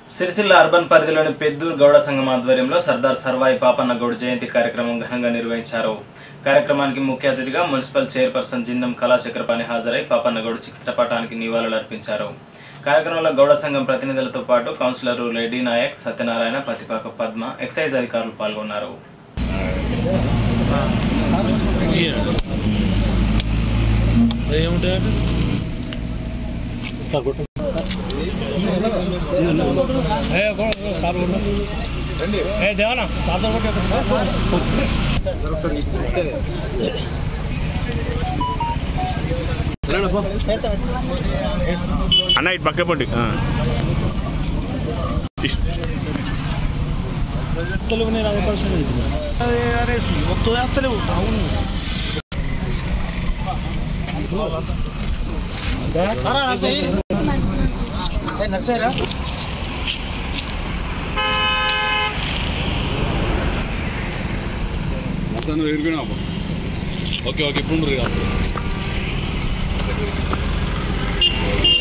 Sircilla urban పరిధిలోని పెద్దూరు గౌడ సంఘం ఆధ్వర్యంలో సర్దార్ సర్వాయి పాపన్న గౌడ్ జయంతి కార్యక్రమం ఘనంగా నిర్వహించారు కార్యక్రమానికి ముఖ్య అతిథిగా మున్సిపల్ చైర్పర్సన్ జిందం కళాచక్రపాణి హాజరై పాపన్న గౌడ్ చిత్రపటానికి నివాళులర్పించారు కార్యక్రమంలో గౌడ సంఘం ప్రతినిధులతో పాటు కౌన్సిలర్ రెడ్డి నాయక్ సత్యనారాయణ పతిపాక పద్మ ఎక్సైజ్ అధికారులు పాల్గొన్నారు ఏముంటాయంటే ఏ దేవనా సార్తో అన్న ఇటు పక్క పండి తెలుగు నేను అవకాశం అరే మొత్తం వేస్తలేవు అవును నర్సరా ఓకే ఓకే ఇప్పుడు